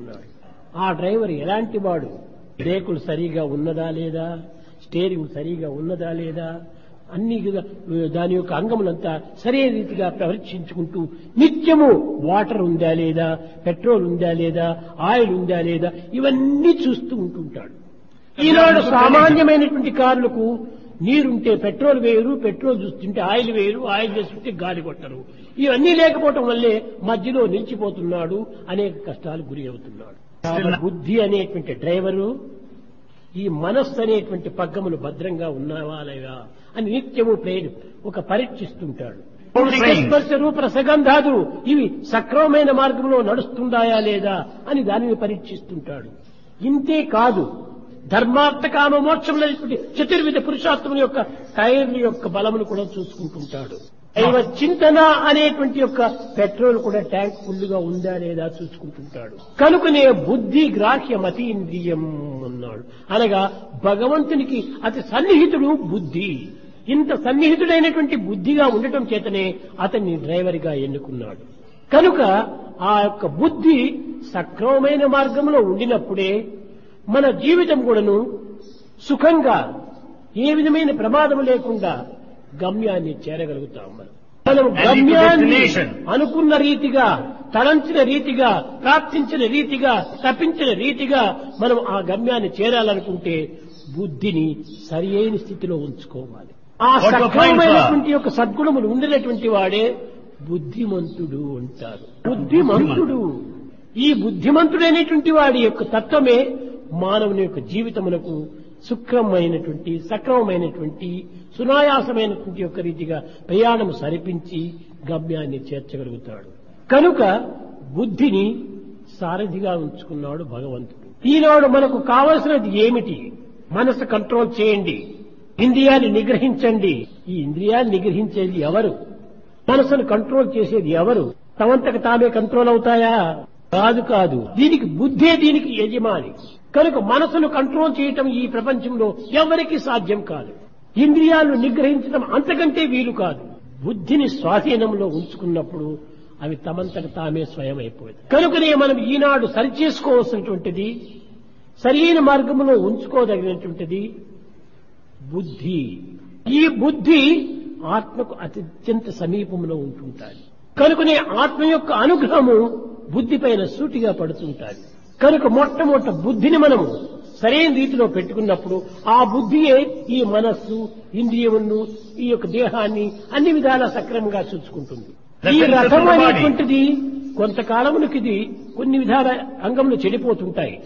ఉన్నాడు ఆ డ్రైవర్ ఎలాంటి వాడు బ్రేకులు సరిగా ఉన్నదా లేదా స్టీరింగ్ సరిగా ఉన్నదా లేదా అన్ని గా- దాని యొక్క అంగములంతా సరైన రీతిగా పరీక్షించుకుంటూ నిత్యము వాటర్ ఉందా లేదా పెట్రోల్ ఉందా లేదా ఆయిల్ ఉందా లేదా ఇవన్నీ చూస్తూ ఉంటుంటాడు ఈనాడు సామాన్యమైనటువంటి కార్లకు నీరుంటే పెట్రోల్ వేయరు పెట్రోల్ చూస్తుంటే ఆయిల్ వేయరు ఆయిల్ వేస్తుంటే గాలి కొట్టరు ఇవన్నీ లేకపోవటం వల్లే మధ్యలో నిలిచిపోతున్నాడు అనేక కష్టాలు గురి అవుతున్నాడు కాబట్టి బుద్ధి అనేటువంటి డ్రైవరు ఈ మనస్సు అనేటువంటి పగ్గములు భద్రంగా ఉన్నావా లేవా అని నిత్యము ప్రేరు ఒక పరీక్షిస్తుంటాడు స్పర్శ రూప రసగంధాదు ఇవి సక్రమమైన మార్గంలో నడుస్తుందాయా లేదా అని దానిని పరీక్షిస్తుంటాడు ఇంతే కాదు ధర్మార్థ కామ మోక్షములైనటువంటి చతుర్విధ పురుషార్థముల యొక్క టైర్ల యొక్క బలమును కూడా చూసుకుంటుంటాడు దైవ చింతన అనేటువంటి యొక్క పెట్రోల్ కూడా ట్యాంక్ ఫుల్గా ఉందా లేదా చూసుకుంటుంటాడు కనుకనే బుద్ధి గ్రాహ్యం అతీంద్రియం అన్నాడు అనగా భగవంతునికి అతి సన్నిహితుడు బుద్ధి ఇంత సన్నిహితుడైనటువంటి బుద్ధిగా ఉండటం చేతనే అతన్ని డ్రైవర్గా ఎన్నుకున్నాడు కనుక ఆ యొక్క బుద్ధి సక్రమమైన మార్గంలో ఉండినప్పుడే మన జీవితం కూడాను సుఖంగా ఏ విధమైన ప్రమాదం లేకుండా గమ్యాన్ని చేరగలుగుతాం మనం మనం And గమ్యాన్ని destination. అనుకున్న రీతిగా తలంచిన రీతిగా ప్రాప్తించిన రీతిగా తప్పించిన రీతిగా మనం ఆ గమ్యాన్ని చేరాలనుకుంటే బుద్ధిని సరి అయిన స్థితిలో ఉంచుకోవాలి ఆ What to find, సక్రమమైనటువంటి యొక్క సద్గుణములు ఉండినటువంటి వాడే బుద్ధిమంతుడు అంటారు బుద్ధిమంతుడు ఈ బుద్ధిమంతుడైనటువంటి వాడి యొక్క తత్వమే మానవుని యొక్క జీవితమునకు సుఖమైనటువంటి సక్రమమైనటువంటి సునాయాసమైనటువంటి యొక్క రీతిగా ప్రయాణము సరిపించి గమ్యాన్ని చేర్చగలుగుతాడు కనుక బుద్ధిని సారథిగా ఉంచుకున్నాడు భగవంతుడు ఈనాడు మనకు కావలసినది ఏమిటి మనసు కంట్రోల్ చేయండి ఇంద్రియాన్ని నిగ్రహించండి ఈ ఇంద్రియాన్ని నిగ్రహించేది ఎవరు మనసును కంట్రోల్ చేసేది ఎవరు తమంతకు తామే కంట్రోల్ అవుతాయా కాదు కాదు దీనికి బుద్ధే దీనికి యజమాని కనుక మనసును కంట్రోల్ చేయటం ఈ ప్రపంచంలో ఎవరికీ సాధ్యం కాదు ఇంద్రియాలను నిగ్రహించడం అంతకంటే వీలు కాదు బుద్ధిని స్వాధీనంలో ఉంచుకున్నప్పుడు అవి తమంతకు తామే స్వయం అయిపోయింది కనుకనే మనం ఈనాడు సరిచేసుకోవాల్సినటువంటిది సరైన మార్గంలో ఉంచుకోదగినటువంటిది బుద్ధి ఈ బుద్ధి ఆత్మకు అత్యంత సమీపంలో ఉంటుంటాది కనుకనే ఆత్మ యొక్క అనుగ్రహము బుద్ధి పైన సూటిగా పడుతుంటాది కనుక మొట్టమొదట బుద్ధిని మనము సరైన రీతిలో పెట్టుకున్నప్పుడు ఆ బుద్ధియే ఈ మనస్సు ఇంద్రియమును ఈ యొక్క దేహాన్ని అన్ని విధాలా సక్రమంగా చూసుకుంటుంది ఈ రథం అనేటువంటిది కొంతకాలమునకి ఇది కొన్ని విధాల అంగములు చెడిపోతుంటాయి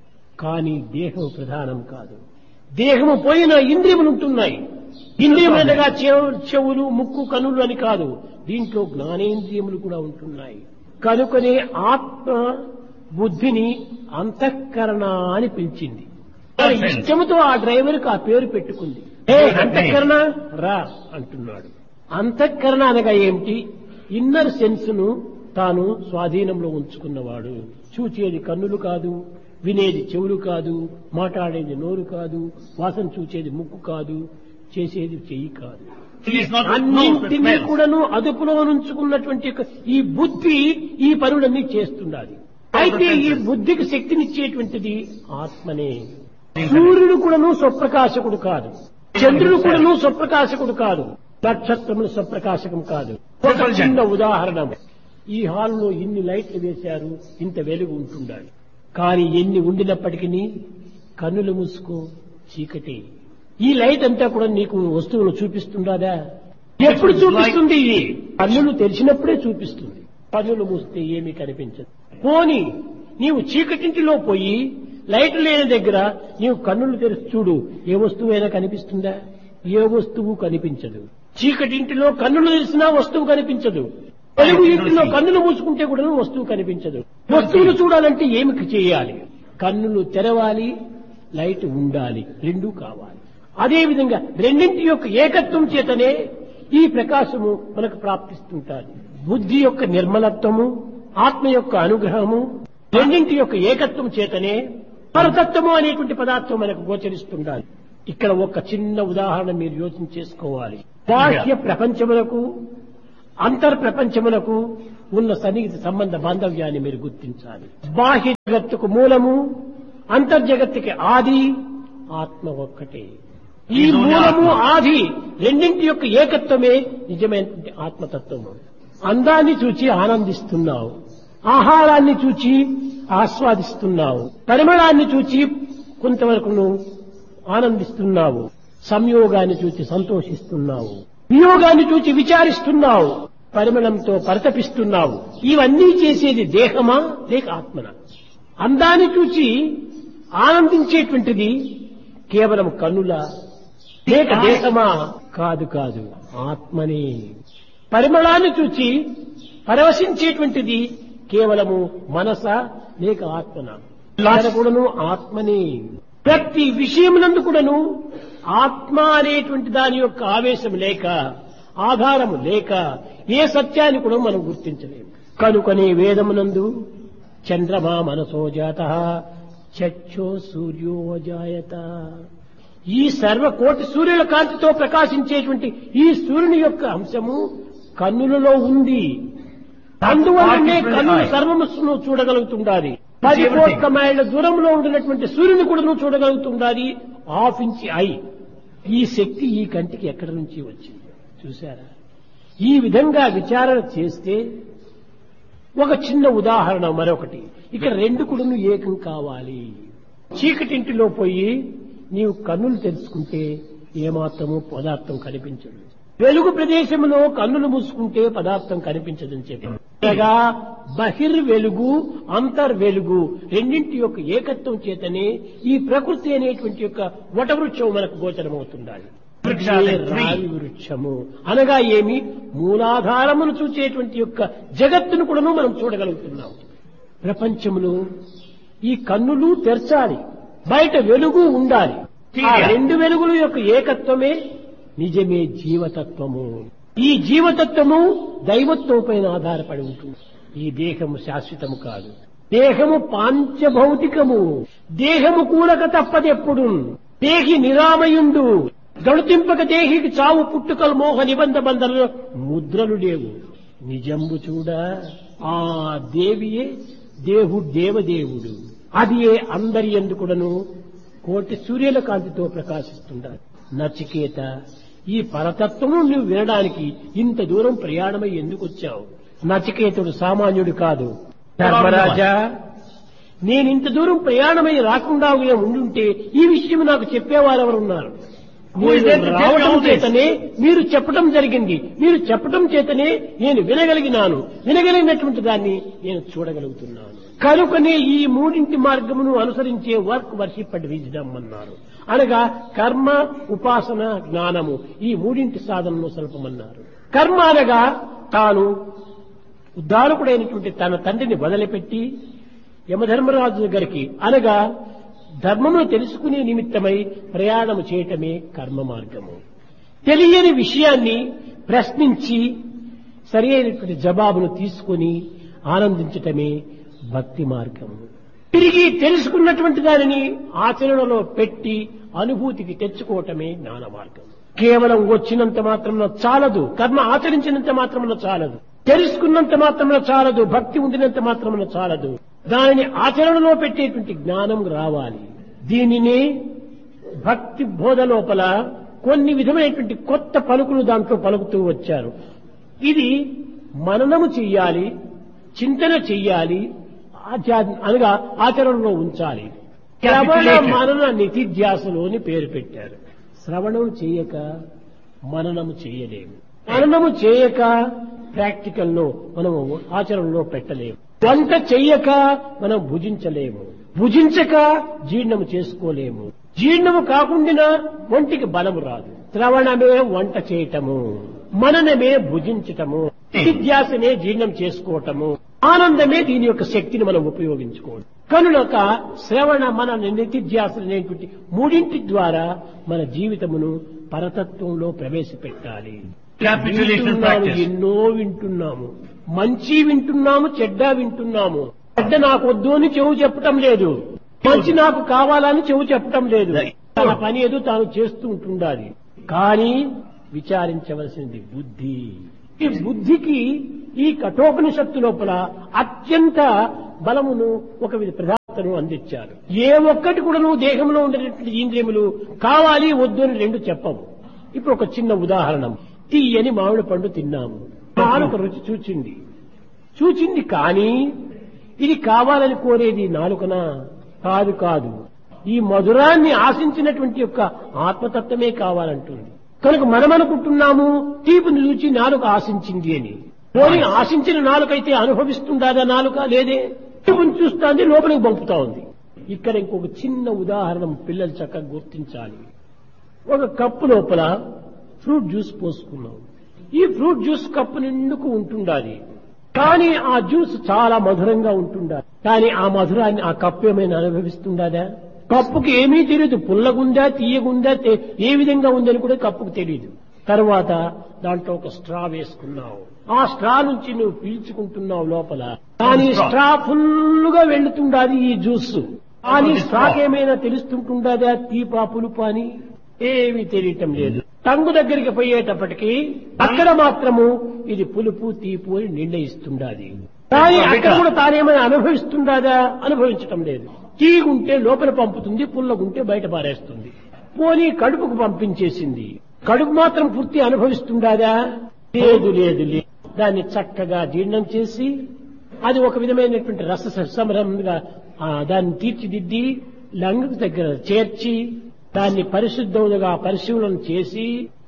కానీ దేహం ప్రధానం కాదు దేహము పోయిన ఇంద్రియములు ఉంటున్నాయి ఇంద్రియములనగా చెవు- చెవులు ముక్కు కనులు అని కాదు దీంట్లో జ్ఞానేంద్రియములు కూడా ఉంటున్నాయి కనుకనే ఆత్మ బుద్ధిని అంతఃకరణ అని పిలిచింది మరి ఇష్టముతో ఆ డ్రైవర్కి ఆ పేరు పెట్టుకుంది ఏ అంతఃకరణ రా అంటున్నాడు అంతఃకరణ అనగా ఏమిటి ఇన్నర్ సెన్స్ ను తాను స్వాధీనంలో ఉంచుకున్నవాడు చూచేది కన్నులు కాదు వినేది చెవులు కాదు మాట్లాడేది నోరు కాదు వాసన చూచేది ముక్కు కాదు చేసేది చెయ్యి కాదు It is not the nose that అన్నింటినీ smells. కూడాను అదుపులో ఉంచుకున్నటువంటి యొక్క ఈ బుద్ధి ఈ పనులన్నీ చేస్తుండాలి అయితే ఈ బుద్ధికి శక్తినిచ్చేటువంటిది ఆత్మనే సూర్యుడు కూడాను స్వప్రకాశకుడు కాదు చంద్రుడు కూడాను స్వప్రకాశకుడు కాదు నక్షత్రములు స్వప్రకాశకం కాదు ఒక చిన్న ఉదాహరణ ఈ హాల్లో ఇన్ని లైట్లు వేశారు ఇంత వెలుగు ఉంటుండాలి కానీ ఎన్ని ఉండినప్పటికీ కన్నులు మూసుకో చీకటి ఈ లైట్ అంతా కూడా నీకు వస్తువులు చూపిస్తుండదా ఎప్పుడు చూపిస్తుంది ఇది కన్నులు తెరిచినప్పుడే చూపిస్తుంది కన్నులు మూస్తే ఏమీ కనిపించదు పోని నీవు చీకటింటిలో పోయి లైట్ లేని దగ్గర నీవు కన్నులు తెరిచి చూడు ఏ వస్తువైనా కనిపిస్తుందా ఏ వస్తువు కనిపించదు చీకటింటిలో కన్నులు తెరిచినా వస్తువు కనిపించదు వెలుగు ఇంటిలో కన్నులు మూసుకుంటే కూడా వస్తువు కనిపించదు వస్తువులు చూడాలంటే ఏమి చేయాలి కన్నులు తెరవాలి లైట్ ఉండాలి రెండూ కావాలి అదే విధంగా రెండింటి యొక్క ఏకత్వం చేతనే ఈ ప్రకాశము మనకు ప్రాప్తిస్తుంటాది బుద్ధి యొక్క నిర్మలత్వము ఆత్మ యొక్క అనుగ్రహము రెండింటి యొక్క ఏకత్వం చేతనే పరతత్వము అనేటువంటి పదార్థం మనకు గోచరిస్తుండాలి ఇక్కడ ఒక చిన్న ఉదాహరణ మీరు యోచన చేసుకోవాలి బాహ్య ప్రపంచములకు అంతర్ ప్రపంచములకు ఉన్న సన్నిహిత సంబంధ బాంధవ్యాన్ని మీరు గుర్తించాలి బాహ్య జగత్తుకు మూలము అంతర్జగత్తుకి ఆది ఆత్మ ఒక్కటే ఈ Is only మూలము Atma. ఆది రెండింటి యొక్క ఏకత్వమే నిజమైనటువంటి ఆత్మతత్వము అందాన్ని చూచి ఆనందిస్తున్నావు ఆహారాన్ని చూచి ఆస్వాదిస్తున్నావు పరిమళాన్ని చూచి కొంతవరకు నువ్వు ఆనందిస్తున్నావు సంయోగాన్ని చూచి సంతోషిస్తున్నావు వియోగాన్ని చూచి విచారిస్తున్నావు పరిమళంతో పరితపిస్తున్నావు ఇవన్నీ చేసేది దేహమా లేక ఆత్మనా అందాన్ని చూచి ఆనందించేటువంటిది కేవలం కన్నుల లేక దేశమా కాదు కాదు ఆత్మనే పరిమళాన్ని చూచి పరవశించేటువంటిది కేవలము మనస లేక ఆత్మన ఇక్కడ కూడాను ఆత్మనే ప్రతి విషయమునందు కూడాను ఆత్మ అనేటువంటి దాని యొక్క ఆవేశం లేక ఆధారము లేక ఏ సత్యాన్ని కూడా మనం గుర్తించలేము కనుకనే వేదమునందు చంద్రమా మనసో జాత చక్షో సూర్యో జాయత ఈ సర్వకోటి సూర్యుల కాంతితో ప్రకాశించేటువంటి ఈ సూర్యుని యొక్క అంశము కన్నులలో ఉంది అందువల్లనే కన్నులు సర్వమును చూడగలుగుతుండాలి పది కోట్ల మైళ్ళ దూరంలో ఉండినటువంటి సూర్యుని కూడా నువ్వు చూడగలుగుతుండాలి హాఫ్ ఇంచ్ ఐ ఈ శక్తి ఈ కంటికి ఎక్కడి నుంచి వచ్చింది చూశారా ఈ విధంగా విచారణ చేస్తే ఒక చిన్న ఉదాహరణ మరొకటి ఇక్కడ రెండు కుడును ఏకం కావాలి చీకటింటిలో పోయి నీవు కన్నులు తెలుసుకుంటే ఏమాత్రము పదార్థం కనిపించదు వెలుగు ప్రదేశంలో కన్నులు మూసుకుంటే పదార్థం కనిపించదని చెప్పి అనగా బహిర్ వెలుగు అంతర్ వెలుగు రెండింటి యొక్క ఏకత్వం చేతనే ఈ ప్రకృతి అనేటువంటి యొక్క వటవృక్షం మనకు గోచరమవుతుండాలి వృక్షాలు, ఇదే రావి వృక్షము అనగా ఏమి మూలాధారమును చూచేటువంటి యొక్క జగత్తును కూడాను మనం చూడగలుగుతున్నాం ప్రపంచంలో ఈ కన్నులు తెరచాలి బయట వెలుగు ఉండాలి ఆ రెండు వెలుగుల యొక్క ఏకత్వమే నిజమే జీవతత్వము ఈ జీవతత్వము దైవత్వం పైన ఆధారపడి ఉంటుంది ఈ దేహము శాశ్వతము కాదు దేహము పాంచభౌతికము దేహము కూలక తప్పదెప్పుడు దేహి నిరామయుండు గణుతింపక దేహికి చావు పుట్టుకలు మోహ నిబంధ బంధనలు ముద్రలు లేవు నిజంబు చూడ ఆ దేవియే దేవుడు దేవదేవుడు అది ఏ అందరి ఎందుకుడను కోటి సూర్యుల కాంతితో ప్రకాశిస్తుండాలి నచికేత ఈ పరతత్వము నువ్వు వినడానికి ఇంత దూరం ప్రయాణమై ఎందుకు వచ్చావు నచికేతుడు సామాన్యుడు కాదు ధర్మరాజా నేను ఇంత దూరం ప్రయాణమై రాకుండా ఉండుంటే ఈ విషయం నాకు చెప్పేవారు ఎవరున్నారు Who is there to tell me రావడం all this? చేతనే మీరు చెప్పడం జరిగింది మీరు చెప్పడం చేతనే నేను వినగలిగినాను వినగలిగినటువంటి దాన్ని నేను చూడగలుగుతున్నాను కనుకనే ఈ మూడింటి మార్గమును అనుసరించే వర్క్ వర్షిప్ అండ్ విజ్డమ్ అన్నారు అనగా కర్మ ఉపాసన జ్ఞానము ఈ మూడింటి సాధనను సల్పమన్నారు కర్మ అనగా తాను ఉద్ధారకుడైనటువంటి తన తండ్రిని వదిలిపెట్టి యమధర్మరాజు దగ్గరికి అనగా ధర్మమును తెలుసుకునే నిమిత్తమై ప్రయాణము చేయటమే కర్మ మార్గము తెలియని విషయాన్ని ప్రశ్నించి సరి అయినటువంటి జవాబును తీసుకుని ఆనందించటమే భక్తి మార్గము తిరిగి తెలుసుకున్నటువంటి దానిని ఆచరణలో పెట్టి అనుభూతికి తెచ్చుకోవటమే జ్ఞాన మార్గం కేవలం వచ్చినంత మాత్రంలో చాలదు కర్మ ఆచరించినంత మాత్రంలో చాలదు తెలుసుకున్నంత మాత్రంలో చాలదు భక్తి ఉండినంత మాత్రంలో చాలదు దానిని ఆచరణలో పెట్టేటువంటి జ్ఞానం రావాలి దీనిని భక్తి బోధ లోపల కొన్ని విధమైనటువంటి కొత్త పలుకులు దాంట్లో పలుకుతూ వచ్చారు ఇది మననము చెయ్యాలి చింతన చెయ్యాలి ఆచా- అనగా ఆచరణలో ఉంచాలి శ్రవణ Capitulated. మనన నిధిధ్యాసలు అని పేరు పెట్టారు శ్రవణం చేయక మననము చేయలేము మననము చేయక ప్రాక్టికల్ లో మనము ఆచరణలో పెట్టలేము వంట చెయ్యక మనం భుజించలేము భుజించక జీర్ణము చేసుకోలేము జీర్ణము కాకుండా ఒంటికి బలము రాదు శ్రవణమే వంట చేయటము మననమే భుజించటము నిత్యాసనే జీర్ణం చేసుకోవటము ఆనందమే దీని యొక్క శక్తిని మనం ఉపయోగించుకోవడం కనుక శ్రవణ మన నిత్యాసన అనేటువంటి మూడింటి ద్వారా మన జీవితమును పరతత్వంలో ప్రవేశపెట్టాలి Capitulation వింటున్నాము, practice. ఎన్నో వింటున్నాము మంచి వింటున్నాము చెడ్డ వింటున్నాము చెడ్డ నాకు వద్దు అని చెవు చెప్పటం లేదు మంచి నాకు కావాలని చెవు చెప్పటం లేదు తన పని ఏదో తాను చేస్తూ ఉంటుండాలి కానీ విచారించవలసింది బుద్ధి ఈ బుద్ధికి ఈ కఠోపనిషత్తు లోపల అత్యంత బలమును ఒక విధ ప్రధానతను అందించారు ఏ ఒక్కటి కూడాను దేహంలో ఉండేటువంటి ఇంద్రియములు కావాలి వద్దు అని రెండు చెప్పవు ఇప్పుడు ఒక చిన్న ఉదాహరణ తీయని మామిడి పండు తిన్నాము నాలుక రుచి చూచింది చూచింది కానీ ఇది కావాలని కోరేది నాలుకనా కాదు కాదు ఈ మధురాన్ని ఆశించినటువంటి యొక్క ఆత్మతత్వమే కావాలంటుంది కనుక మనం అనుకుంటున్నాము తీపిని రుచి నాలుక ఆశించింది అని పోనీ ఆశించిన నాలుకైతే అనుభవిస్తుందా నాలుక లేదే తీపుని చూస్తుంది లోపలికి పంపుతా ఉంది ఇక్కడ ఇంకొక చిన్న ఉదాహరణ పిల్లలు చక్కగా గుర్తించాలి ఒక కప్పు లోపల ఫ్రూట్ జ్యూస్ పోసుకున్నాం ఈ ఫ్రూట్ జ్యూస్ కప్పు నిండుకు ఉంటుండాలి కానీ ఆ జ్యూస్ చాలా మధురంగా ఉంటుండాలి కానీ ఆ మధురాన్ని ఆ కప్పు ఏమైనా అనుభవిస్తుండదా కప్పుకి ఏమీ తెలియదు పుల్లగుందా తీయగుందా తె- ఏ విధంగా ఉందని కూడా కప్పుకు తెలియదు తర్వాత దాంట్లో ఒక స్ట్రా వేసుకున్నావు ఆ స్ట్రా నుంచి నువ్వు పీల్చుకుంటున్నావు లోపల కానీ స్ట్రా ఫుల్ గా వెళ్తుండాది ఈ జ్యూస్ కానీ స్ట్రాక్ ఏమైనా తెలుస్తుంటుండదా తీపా పులుపు అని ఏమీ తెలియటం లేదు టంగు దగ్గరికి పోయేటప్పటికి అక్కడ మాత్రము ఇది పులుపు తీపు అని నిర్ణయిస్తుండాది కానీ అక్కడ కూడా తానేమైనా అనుభవిస్తుండదా అనుభవించటం లేదు తీగుంటే లోపల పంపుతుంది పుల్లగుంటే బయట పారేస్తుంది పోనీ కడుపుకు పంపించేసింది కడుపు మాత్రం పూర్తి అనుభవిస్తుండదా లేదు లేదు లేదు దాన్ని చక్కగా జీర్ణం చేసి అది ఒక విధమైనటువంటి రస సంబరంగా ఆ, దాన్ని తీర్చిదిద్ది లంగ్ దగ్గర చేర్చి దాన్ని పరిశుద్ధముగా పరిశీలన చేసి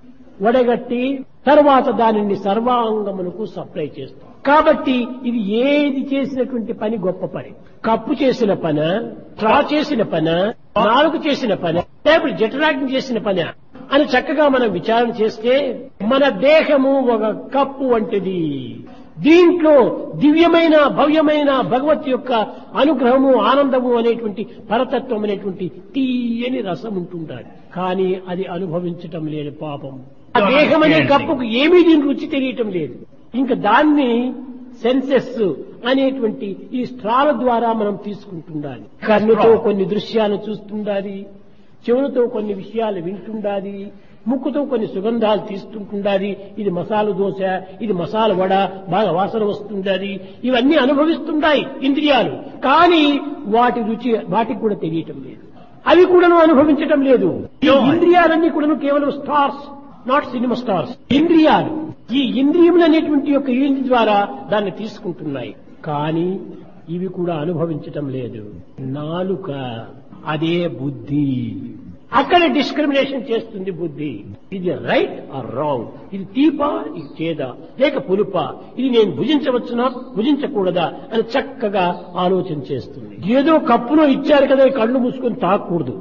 వడగట్టి తర్వాత దానిని సర్వాంగమునకు సప్లై చేస్తాం కాబట్టి ఇది ఏది చేసినటువంటి పని గొప్ప పని కప్పు చేసిన పన ట్రా చేసిన పన నాలుగు చేసిన పని లేకపోతే జఠరాగ్ని చేసిన పని అని చక్కగా మనం విచారణ చేస్తే మన దేహము ఒక కప్పు వంటిది దీంట్లో దివ్యమైన భవ్యమైన భగవత్ యొక్క అనుగ్రహము ఆనందము అనేటువంటి పరతత్వం అనేటువంటి తీయని రసం ఉంటుండాలి కానీ అది అనుభవించటం లేదు పాపం ఆ దేహం అనే కప్పుకు ఏమీ దీని రుచి తెలియటం లేదు ఇంకా దాన్ని సెన్సెస్ అనేటువంటి ఈ స్ట్రాల ద్వారా మనం తీసుకుంటుండాలి కన్నుతో కొన్ని దృశ్యాలు చూస్తుండాలి చెవులతో కొన్ని విషయాలు వింటుండాలి ముక్కుతో కొన్ని సుగంధాలు తీస్తుంటుండాలి ఇది మసాలా దోశ ఇది మసాలా వడ బాగా వాసన వస్తుండాలి ఇవన్నీ అనుభవిస్తుంటాయి ఇంద్రియాలు కానీ వాటి రుచి వాటికి కూడా తెలియటం లేదు అవి కూడాను అనుభవించటం లేదు ఈ ఇంద్రియాలన్నీ కూడాను కేవలం స్టార్స్ నాట్ సినిమా స్టార్స్ ఇంద్రియాలు ఈ ఇంద్రియములు అనేటువంటి యొక్క ఇంద్రి ద్వారా దాన్ని తీసుకుంటున్నాయి కానీ ఇవి కూడా అనుభవించటం లేదు నాలుక అదే బుద్ధి అక్కడ డిస్క్రిమినేషన్ చేస్తుంది బుద్ధి ఇది రైట్ ఆర్ రాంగ్ ఇది తీపా ఇది చేదా లేక పులుపా ఇది నేను భుజించవచ్చునా భుజించకూడదా అని చక్కగా ఆలోచన చేస్తుంది ఏదో కప్పులో ఇచ్చారు కదా ఈ కళ్ళు మూసుకొని తాకూడదు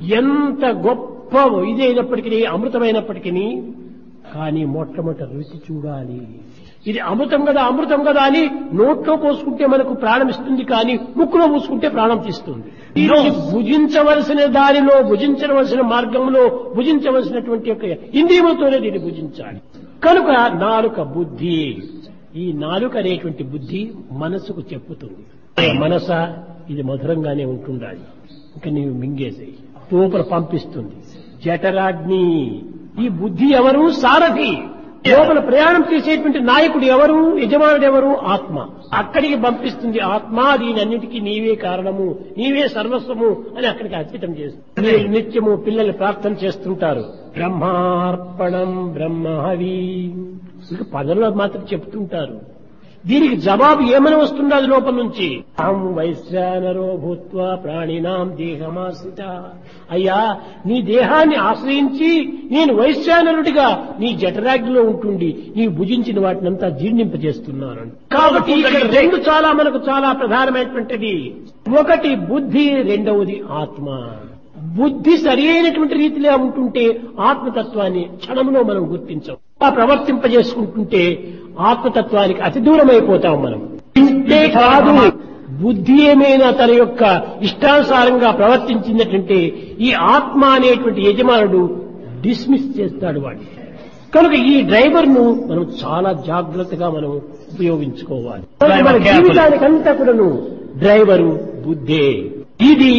ఎంత గొప్ప ఇదైనప్పటికీ అమృతమైనప్పటికీ కానీ మొట్టమొదటి రుచి చూడాలి ఇది అమృతం కదా అమృతం కదా అని నోట్లో పోసుకుంటే మనకు ప్రాణం ఇస్తుంది కానీ ముక్కులో పోసుకుంటే ప్రాణం తీస్తుంది దీన్ని భుజించవలసిన దారిలో భుజించవలసిన మార్గంలో భుజించవలసినటువంటి యొక్క ఇంద్రియములతోనే దీన్ని భుజించాలి కనుక నాలుక బుద్ధి ఈ నాలుక అనేటువంటి బుద్ధి మనసుకు చెప్పుతుంది మనస ఇది మధురంగానే ఉంటుండాలి ఇంకా నీవు మింగేసేయి లోపల పంపిస్తుంది జఠరాగ్ని ఈ బుద్ధి ఎవరు సారథి లోపల ప్రయాణం చేసేటువంటి నాయకుడు ఎవరు యజమానుడు ఎవరు ఆత్మ అక్కడికి పంపిస్తుంది ఆత్మ దీనన్నిటికీ నీవే కారణము నీవే సర్వస్వము అని అక్కడికి అర్పితం చేస్తుంది మీరు నిత్యము పిల్లలు ప్రార్థన చేస్తుంటారు బ్రహ్మార్పణం బ్రహ్మహవి ఇంకా పదంలో మాత్రం చెప్తుంటారు దీనికి జవాబు ఏమని వస్తుంది అది లోపల నుంచి అహం వైశ్వానరో భూత్వా ప్రాణినాం దేహమాశ్రిత అయ్యా నీ దేహాన్ని ఆశ్రయించి నేను వైశ్వానరుడిగా నీ జఠరాగ్నిలో ఉంటుండి నీ భుజించిన వాటినంతా జీర్ణింపజేస్తున్నాను కాబట్టి ఇక్కడ రెండు చాలా మనకు చాలా ప్రధానమైనటువంటిది ఒకటి బుద్ధి రెండవది ఆత్మ బుద్ధి సరి అయినటువంటి రీతిలో ఉంటుంటే ఆత్మతత్వాన్ని క్షణంలో మనం గుర్తించం ఆ ప్రవర్తింపజేసుకుంటుంటే ఆత్మతత్వానికి అతి దూరం అయిపోతాం మనం ఇంతే కాదు బుద్ధి ఏమైనా తన యొక్క ఇష్టానుసారంగా ప్రవర్తించినట్టుంటే ఈ ఆత్మ అనేటువంటి యజమానుడు డిస్మిస్ చేస్తాడు వాడిని కనుక ఈ డ్రైవర్ ను మనం చాలా జాగ్రత్తగా మనం ఉపయోగించుకోవాలి మన జీవితానికంతా కూడాను డ్రైవరు బుద్ధే ఇది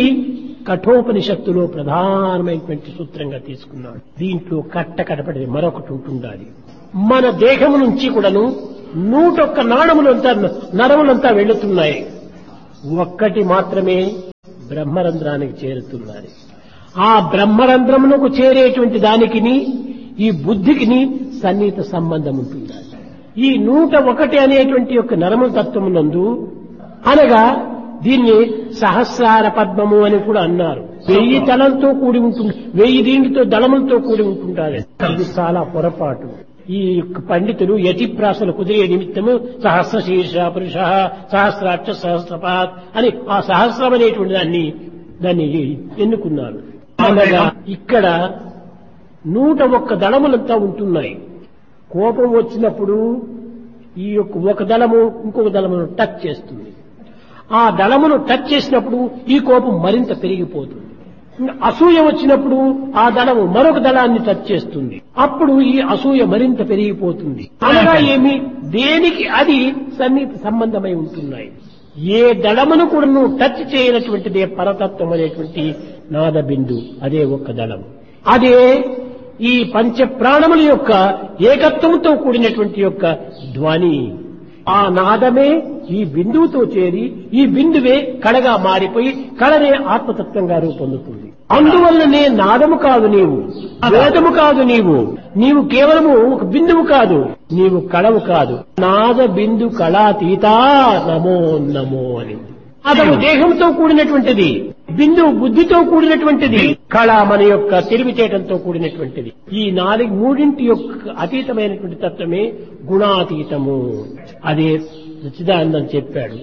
కఠోపనిషత్తులో ప్రధానమైనటువంటి సూత్రంగా తీసుకున్నాడు దీంట్లో కట్ట కడపడి మరొకటి ఉంటుండాలి మన దేహము నుంచి కూడాను నూటొక్క నాణములంతా నరములంతా వెళుతున్నాయి ఒక్కటి మాత్రమే బ్రహ్మరంధ్రానికి చేరుతున్నది ఆ బ్రహ్మరంధ్రమునకు చేరేటువంటి దానికిని ఈ బుద్ధికిని సన్నిహిత సంబంధం ఉంటుంది ఈ నూట ఒకటి అనేటువంటి యొక్క నరముల తత్వమునందు అనగా దీన్ని సహస్రార పద్మము అని కూడా అన్నారు వెయ్యి తలంతో కూడి ఉంటుంది వెయ్యి దీనితో దళములతో కూడి ఉంటుంటారు ఇది చాలా పొరపాటు ఈ యొక్క పండితులు యతిప్రాసలు కుదిరే నిమిత్తము సహస్ర శీర్ష పురుష సహస్రాక్ష సహస్రపాత్ అని ఆ సహస్రం అనేటువంటి దాన్ని దాన్ని ఎన్నుకున్నారు అనగా ఇక్కడ నూట ఒక్క దళములంతా ఉంటున్నాయి కోపం వచ్చినప్పుడు ఈ యొక్క ఒక దళము ఇంకొక దళమును టచ్ చేస్తుంది ఆ దళమును టచ్ చేసినప్పుడు ఈ కోపం మరింత పెరిగిపోతుంది ఇంకా అసూయ వచ్చినప్పుడు ఆ దళము మరొక దళాన్ని టచ్ చేస్తుంది అప్పుడు ఈ అసూయ మరింత పెరిగిపోతుంది అనగా ఏమి దేనికి అది సన్నిహిత సంబంధమై ఉంటున్నాయి ఏ దళమును కూడా నువ్వు టచ్ చేయనటువంటిదే పరతత్వం అనేటువంటి నాద బిందు అదే ఒక్క దళం అదే ఈ పంచ ప్రాణముల యొక్క ఏకత్వంతో కూడినటువంటి యొక్క ధ్వని ఆ నాదమే ఈ బిందువుతో చేరి ఈ బిందువే కళగా మారిపోయి కళనే ఆత్మతత్వంగా రూపొందుతుంది అందువల్లనే నాదము కాదు నీవు వేదము కాదు నీవు నీవు కేవలము ఒక బిందువు కాదు నీవు కళవు కాదు నాద బిందు కళాతీత నమో నమో అని అతను దేహంతో కూడినటువంటిది బిందువు బుద్ధితో కూడినటువంటిది కళ మన యొక్క తెలివితేటంతో కూడినటువంటిది ఈ నాలుగు మూడింటి యొక్క అతీతమైనటువంటి తత్వమే గుణాతీతము అదే సచిదానందం చెప్పాడు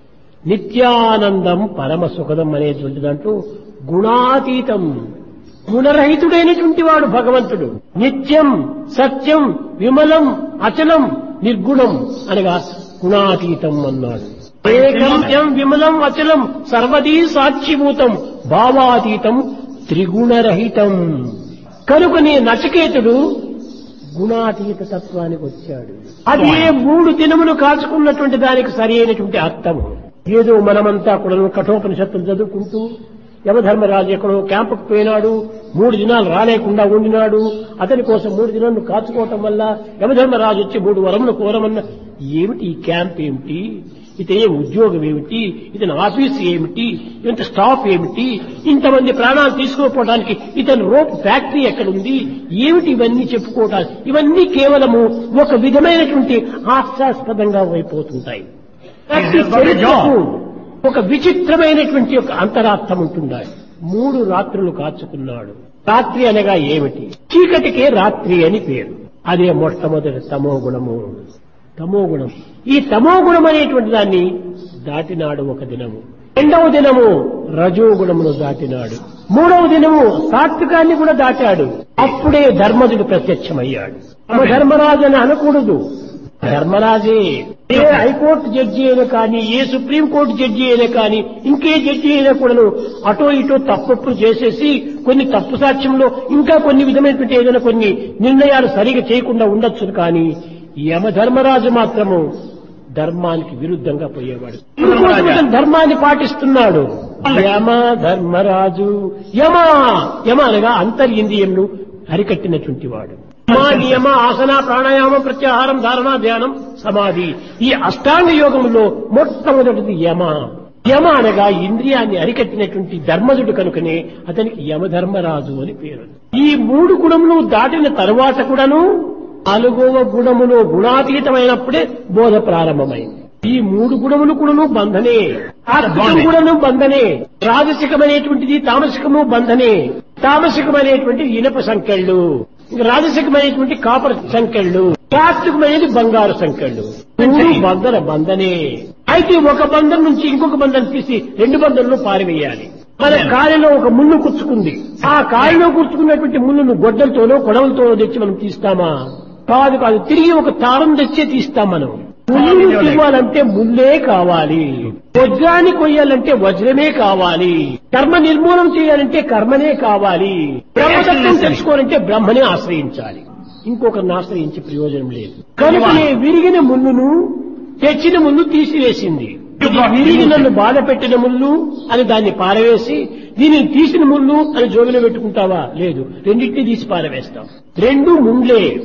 నిత్యానందం పరమ సుఖదం అనేటువంటి దాంట్లో గుణాతీతం గుణరహితుడైనటువంటి వాడు భగవంతుడు నిత్యం సత్యం విమలం అచలం నిర్గుణం అనగా గుణాతీతం అన్నాడు ఏకం విమలం అచలం సర్వదీ సాక్షిభూతం భావాతీతం త్రిగుణరహితం కనుకనే నచకేతుడు గుణాతీత తత్వానికి వచ్చాడు అది ఏ మూడు దినములు కాచుకున్నటువంటి దానికి సరి అయినటువంటి అర్థం ఏదో మనమంతా కూడా కఠోపనిషత్తులు చదువుకుంటూ యమధర్మరాజు ఎక్కడో క్యాంపుకు పోయినాడు మూడు దినాలు రాలేకుండా ఉండినాడు అతని కోసం మూడు దినాలు కాచుకోవటం వల్ల యమధర్మరాజు వచ్చి మూడు వరములు కోరమన్న ఏమిటి ఈ క్యాంప్ ఏమిటి ఇతని ఉద్యోగం ఏమిటి ఇతని ఆఫీస్ ఏమిటి ఇంత స్టాఫ్ ఏమిటి ఇంతమంది ప్రాణాలు తీసుకోపోవడానికి ఇతని రోప్ ఫ్యాక్టరీ ఎక్కడుంది ఏమిటి ఇవన్నీ చెప్పుకోవటానికి ఇవన్నీ కేవలము ఒక విధమైనటువంటి హాస్యాస్పదంగా అయిపోతుంటాయి ప్రతి చరిత్రకు ఒక విచిత్రమైనటువంటి ఒక అంతరార్థం ఉంటున్నాడు మూడు రాత్రులు కాచుకున్నాడు రాత్రి అనగా ఏమిటి చీకటికే రాత్రి అని పేరు అదే మొట్టమొదటి తమో గుణము తమో గుణం ఈ తమో గుణం అనేటువంటి దాన్ని దాటినాడు ఒక దినము రెండవ దినము రజో గుణమును దాటినాడు మూడవ దినము సాత్వికాన్ని కూడా దాటాడు అప్పుడే ధర్మజుడు ప్రత్యక్షమయ్యాడు తమ ధర్మరాజు అని అనకూడదు ధర్మరాజే ఏ హైకోర్టు జడ్జి అయినా కానీ ఏ సుప్రీంకోర్టు జడ్జి అయినా కానీ ఇంకే జడ్జి అయినా కూడాను అటో ఇటో తప్పులు చేసేసి కొన్ని తప్పు సాక్ష్యంలో ఇంకా కొన్ని విధమైనటువంటి ఏదైనా కొన్ని నిర్ణయాలు సరిగా చేయకుండా ఉండొచ్చు కానీ యమధర్మరాజు మాత్రము ధర్మానికి విరుద్ధంగా పోయేవాడు ఇంకోటి ఇతను ధర్మాన్ని పాటిస్తున్నాడు యమ ధర్మరాజు యమ యమ అనగా అంతర్యింద్రియములు అరికట్టినటువంటి వాడు యమ నియమ ఆసన ప్రాణాయామం ప్రత్యాహారం ధారణ ధ్యానం సమాధి ఈ అష్టాంగ యోగంలో మొట్టమొదటిది యమ యమ అనగా ఇంద్రియాన్ని అరికట్టినటువంటి ధర్మజుడు కనుకనే అతనికి యమధర్మరాజు అని పేరు ఈ మూడు గుణములు దాటిన తరువాత కూడాను నాలుగవ గుణములో గుణాతీతమైనప్పుడే బోధ ప్రారంభమైంది ఈ మూడు గుణములు కూడాను బంధనే ఆత్మికం కూడాను బంధనే రాజసికమైనటువంటిది తామసికము బంధనే తామసికమైనటువంటి ఇనప సంఖ్యళ్ళు ఇంకా రాజసికమైనటువంటి కాపర్ సంఖ్యళ్ళు సాత్వికమైనది బంగారు సంఖ్యళ్ళు మూడు బంధన బంధనే అయితే ఒక బంధం నుంచి ఇంకొక బంధం తీసి రెండు బంధంలో పారివేయాలి మన కాలిలో ఒక ముళ్ళు కుచ్చుకుంది ఆ కాలిలో కుచ్చుకున్నటువంటి ముళ్ళను గొడ్డలతోనో కొడవలతోనో తెచ్చి మనం తీస్తామా కాదు కాదు తిరిగి ఒక తారం తెచ్చే తీస్తాం మనం ముళ్ళు తీయాలంటే ముల్లే కావాలి వజ్రాన్ని కొయ్యాలంటే వజ్రమే కావాలి కర్మ నిర్మూలన చేయాలంటే కర్మనే కావాలి బ్రహ్మతత్వం తెలుసుకోవాలంటే బ్రహ్మనే ఆశ్రయించాలి ఇంకొకరిని ఆశ్రయించే ప్రయోజనం లేదు కనుకనే విరిగిన ముళ్ళును తెచ్చిన ముళ్ళు తీసివేసింది ఇది విరిగి నన్ను బాధ పెట్టిన ముళ్ళు అని దాన్ని పారవేసి దీనిని తీసిన ముళ్ళు అని జోబిలో పెట్టుకుంటావా లేదు రెండింటిని తీసి పారవేస్తాం రెండు ముండ్లే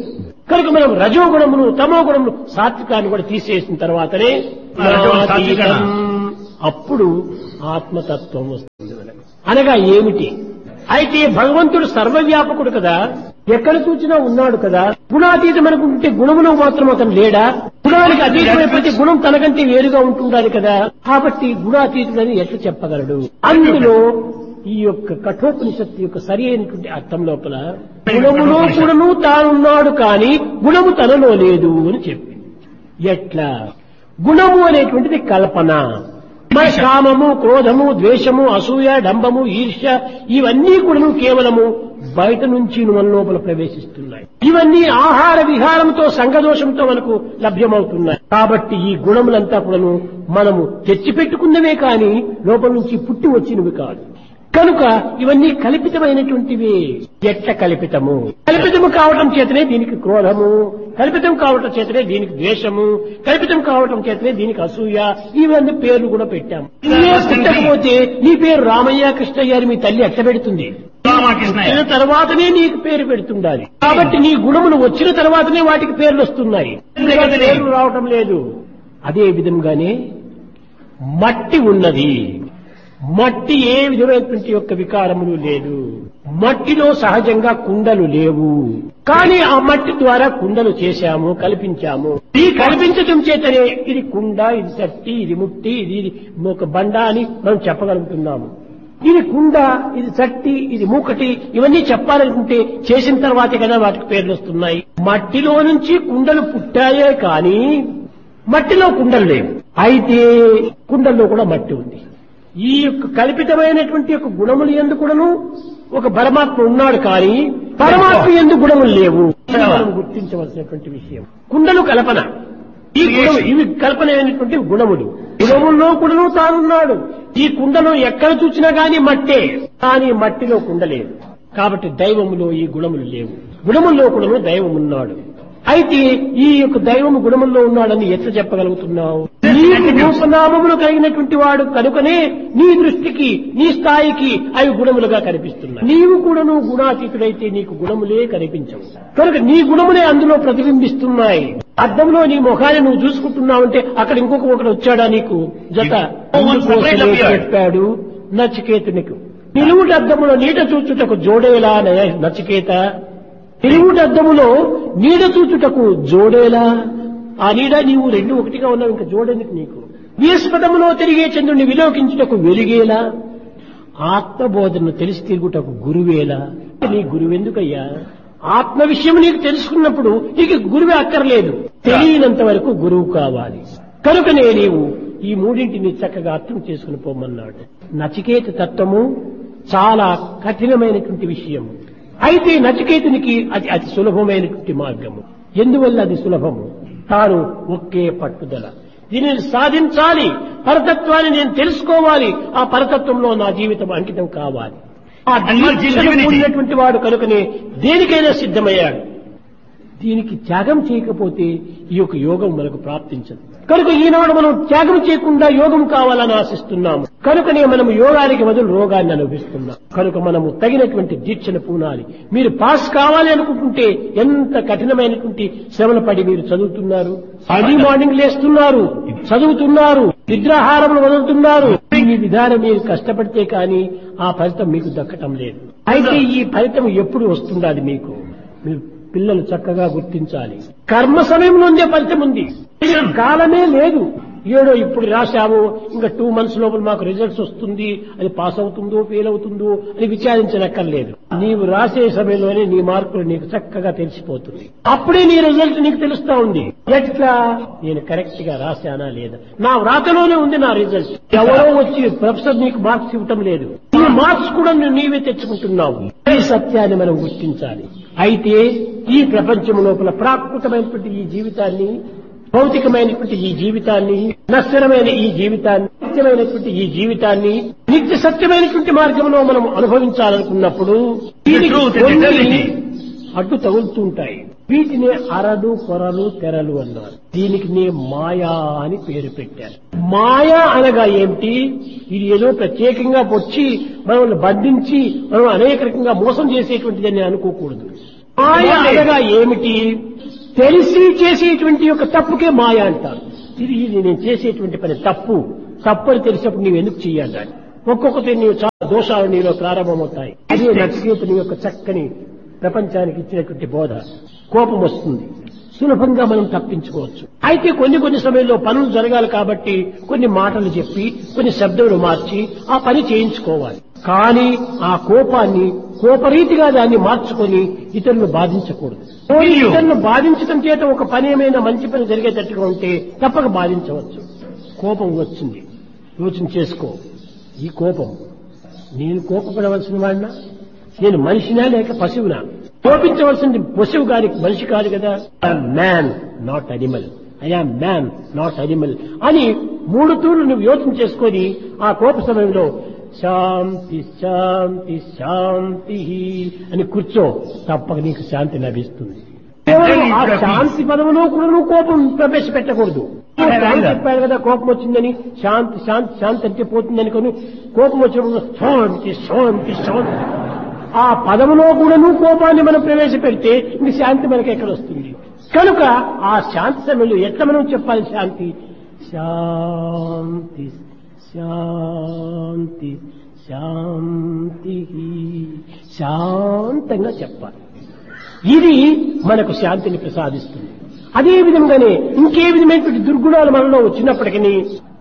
కనుక మనం రజో గుణమును తమో గుణమును సాత్వికాన్ని కూడా తీసేసిన తర్వాతనే రజో సాత్వికన. నాతీతం. అప్పుడు ఆత్మతత్వం వస్తుంది మనకు. అనగా ఏమిటి అయితే భగవంతుడు సర్వవ్యాపకుడు కదా ఎక్కడ చూసినా ఉన్నాడు కదా గుణాతీతం అనుకుంటే గుణములో మాత్రం అతను లేడా గుణానికి అతీతమైపోతే గుణం తనకంటే వేరుగా ఉంటుండాలి కదా కాబట్టి గుణాతీతుడని ఎట్లా చెప్పగలడు అందులో ఈ యొక్క కఠోపనిషత్తు యొక్క సరి అయినటువంటి అర్థం లోపల గుణములో కూడాను తానున్నాడు కానీ గుణము తనలో లేదు అని చెప్పి ఎట్లా గుణము అనేటువంటిది కల్పన మన కామము క్రోధము ద్వేషము అసూయ డంబము ఈర్ష్య ఇవన్నీ కూడాను కేవలము బయట నుంచి మన లోపల ప్రవేశిస్తున్నాయి ఇవన్నీ ఆహార విహారంతో సంఘదోషంతో మనకు లభ్యమవుతున్నాయి కాబట్టి ఈ గుణములంతా కూడాను మనము తెచ్చిపెట్టుకున్నవే కాని లోపల నుంచి పుట్టి వచ్చినవి కాదు కనుక ఇవన్నీ కల్పితమైనటువంటివి ఎట్ల కల్పితము కల్పితము కావటం చేతనే దీనికి క్రోధము కల్పితం కావటం చేతనే దీనికి ద్వేషము కల్పితం కావటం చేతనే దీనికి అసూయ ఇవన్నీ పేర్లు కూడా పెట్టాము ఇవే పుట్టకపోతే నీ పేరు రామయ్య కృష్ణయ్య అని మీ తల్లి ఎట్ల పెడుతుంది రామకృష్ణయ్య వచ్చిన తర్వాతనే నీకు పేరు పెడుతుండాలి కాబట్టి నీ గుణములు వచ్చిన తర్వాతనే వాటికి పేర్లు వస్తున్నాయి పేర్లు రావటం లేదు అదే విధంగానే మట్టి ఉన్నది మట్టి ఏ విధమైనటువంటి యొక్క వికారములు లేదు మట్టిలో సహజంగా కుండలు లేవు కానీ ఆ మట్టి ద్వారా కుండలు చేశాము కల్పించాము ఈ కల్పించటం చేతనే ఇది కుండ ఇది చట్టి ఇది ముట్టి ఇది ఒక బండ అని మనం చెప్పగలుగుతున్నాము ఇది కుండ ఇది చట్టి ఇది మూకటి ఇవన్నీ చెప్పాలనుకుంటే చేసిన తర్వాతే కదా వాటికి పేర్లు వస్తున్నాయి మట్టిలో నుంచి కుండలు పుట్టాయే కానీ మట్టిలో కుండలు లేవు అయితే కుండల్లో కూడా మట్టి ఉంది ఈ యొక్క కల్పితమైనటువంటి యొక్క గుణములు ఎందు కూడాను ఒక పరమాత్మ ఉన్నాడు కానీ పరమాత్మ ఎందు గుణములు లేవు ఇది మనం గుర్తించవలసినటువంటి విషయం కుండలు కల్పన ఈ గుణము ఇవి కల్పనైనటువంటి గుణములు గుణముల్లో కూడాను తానున్నాడు ఈ కుండలో ఎక్కడ చూసినా గాని మట్టే కానీ మట్టిలో కుండ లేదు కాబట్టి దైవములో ఈ గుణములు లేవు గుణముల్లో కూడాను దైవం ఉన్నాడు అయితే ఈ యొక్క దైవము గుణముల్లో ఉన్నాడని ఎట్లా చెప్పగలుగుతున్నావు నీకు రూపనామములు కలిగినటువంటి వాడు కనుకనే నీ దృష్టికి నీ స్థాయికి అవి గుణములుగా కనిపిస్తున్నాయి నీవు కూడాను గుణాతీతుడైతే నీకు గుణములే కనిపించవు కనుక నీ గుణములే అందులో ప్రతిబింబిస్తున్నాయి అద్దంలో నీ ముఖాన్ని నువ్వు చూసుకుంటున్నావంటే అక్కడ ఇంకొక ఒకడు వచ్చాడా నీకు జత అందుకోసమే చెప్పాడు నచికేతునికి నిలువుటి అద్దములో నీట చూచుటకు జోడేలా నయ- నచికేత నిలువుటి అద్దములో నీడ చూచుటకు జోడేలా ఆ నీడ నీవు రెండు ఒకటిగా ఉన్నావు ఇంకా జోడెందుకు నీకు విస్పదములో తిరిగే చంద్రుని విలోకించుటకు వెలిగేలా ఆత్మబోధనను తెలిసి తిరుగుటకు గురువేలా నీ గురువెందుకయ్యా ఆత్మ విషయం నీకు తెలుసుకున్నప్పుడు నీకు గురువే అక్కర్లేదు తెలియనంత వరకు గురువు కావాలి కనుకనే నీవు ఈ మూడింటిని చక్కగా అర్థం చేసుకుని పోమన్నాడు నచికేత తత్వము చాలా కఠినమైనటువంటి విషయం అయితే నచికేతునికి అది అతి సులభమైనటువంటి మార్గము ఎందువల్ల అది సులభము తాను ఒకే పట్టుదల దీనిని సాధించాలి పరతత్వాన్ని నేను తెలుసుకోవాలి ఆ పరతత్వంలో నా జీవితం అంకితం కావాలి ఆ దీక్షను కూడినటువంటి వాడు కనుకనే దేనికైనా సిద్ధమయ్యాడు దీనికి త్యాగం చేయకపోతే ఈ యొక్క యోగం మనకు ప్రాప్తించదు కనుక ఈనాడు మనం త్యాగం చేయకుండా యోగం కావాలని ఆశిస్తున్నాము కనుకనే మనం యోగానికి బదులు రోగాన్ని అనుభవిస్తున్నాం కనుక మనము తగినటువంటి దీక్షను పూనాలి మీరు పాస్ కావాలి అనుకుంటుంటే ఎంత కఠినమైనటువంటి శ్రమలు పడి మీరు చదువుతున్నారు అర్లీ మార్నింగ్ లేస్తున్నారు చదువుతున్నారు నిద్రాహారములు వదులుతున్నారు ఈ విధానం మీరు కష్టపడితే కానీ ఆ ఫలితం మీకు దక్కటం లేదు అయితే ఈ ఫలితం ఎప్పుడు వస్తుండాలి మీకు మీరు పిల్లలు చక్కగా గుర్తించాలి కర్మ సమయంలోనే ఫలితం ఉంది కాలమే లేదు ఏడో ఇప్పుడు రాశాము ఇంకా టూ మంత్స్ లోపల మాకు రిజల్ట్స్ వస్తుంది అది పాస్ అవుతుందో ఫెయిల్ అవుతుందో అని విచారించనక్కర్లేదు నీవు రాసే సమయంలోనే నీ మార్కులు నీకు చక్కగా తెలిసిపోతుంది అప్పుడే నీ రిజల్ట్ నీకు తెలుస్తా ఉంది ఎట్లా నేను కరెక్ట్ గా రాశానా లేదా నా వ్రాతలోనే ఉంది నా రిజల్ట్ ఎవరో వచ్చి ప్రొఫెసర్ నీకు మార్క్స్ ఇవ్వటం లేదు ఈ మార్క్స్ కూడా నువ్వు నీవే తెచ్చుకుంటున్నావు ఈ సత్యాన్ని మనం గుర్తించాలి అయితే ఈ ప్రపంచం లోపల ప్రాకృతమైనటువంటి ఈ జీవితాన్ని భౌతికమైనటువంటి ఈ జీవితాన్ని నశ్వరమైన ఈ జీవితాన్ని నిత్యమైనటువంటి ఈ జీవితాన్ని నిత్య సత్యమైనటువంటి మార్గంలో మనం అనుభవించాలనుకున్నప్పుడు దీనికి truth, the కొన్ని reality. అడ్డు తగులుతుంటాయి వీటిని అరలు కొరలు తెరలు అన్నారు దీనికి నే మాయా అని పేరు పెట్టారు మాయా అనగా ఏమిటి ఇది ఏదో ప్రత్యేకంగా వచ్చి మనల్ని బంధించి మనం అనేక రకంగా మోసం చేసేటువంటిదని అనుకోకూడదు మాయ అనగా ఏమిటి తెలిసి చేసేటువంటి యొక్క తప్పుకే మాయ అంటారు ఇది ఇది నేను చేసేటువంటి పని తప్పు తప్పు అని తెలిసినప్పుడు నీవు ఎందుకు చెయ్యాలి దాన్ని ఒక్కొక్కటి నీవు చాలా దోషాలు నీలో ప్రారంభమవుతాయి అదే నచికేతుని యొక్క చక్కని ప్రపంచానికి ఇచ్చినటువంటి బోధ కోపం వస్తుంది సులభంగా మనం తప్పించుకోవచ్చు అయితే కొన్ని కొన్ని సమయంలో పనులు జరగాలి కాబట్టి కొన్ని మాటలు చెప్పి కొన్ని శబ్దములు మార్చి ఆ పని చేయించుకోవాలి కానీ ఆ కోపాన్ని కోపరీతిగా దాన్ని మార్చుకొని ఇతరులను బాధించకూడదు పోనీ ఇతరులను బాధించడం చేత ఒక పని ఏమైనా మంచి పని జరిగేటట్టుగా ఉంటే తప్పక బాధించవచ్చు కోపం వచ్చింది యోచన చేసుకో ఈ కోపం నేను కోపపడవలసిన వాడినా నేను మనిషినా లేక పశువునా కోపించవలసింది పశువు గారి మనిషి కాదు కదా man not animal I am man not animal అని మూడు తూర్లు నువ్వు యోచన చేసుకొని ఆ కోప సమయంలో శాంతి శాంతి శాంతి అని కూర్చో తప్పక నీకు శాంతి లభిస్తుంది కేవలం ఆ శాంతి పదములో కూడా నువ్వు కోపం ప్రవేశపెట్టకూడదు శాంతి చెప్పాడు కదా కోపం వచ్చిందని శాంతి శాంతి శాంతి అంటే పోతుంది అనుకుని కోపం వచ్చినప్పుడు శాంతి శాంతి శాంతి ఆ పదములో కూడా నువ్వు కోపాన్ని మనం ప్రవేశపెడితే ఇంక శాంతి మనకి ఎక్కడ వస్తుంది కనుక ఆ శాంతి సమయంలో ఎట్లా మనం చెప్పాలి శాంతి శాంతి శాంతి శాంతి శాంతంగా చెప్పాలి ఇది మనకు శాంతిని ప్రసాదిస్తుంది అదే విధంగానే ఇంకే విధమైనటువంటి దుర్గుణాలు మనలో వచ్చినప్పటికీ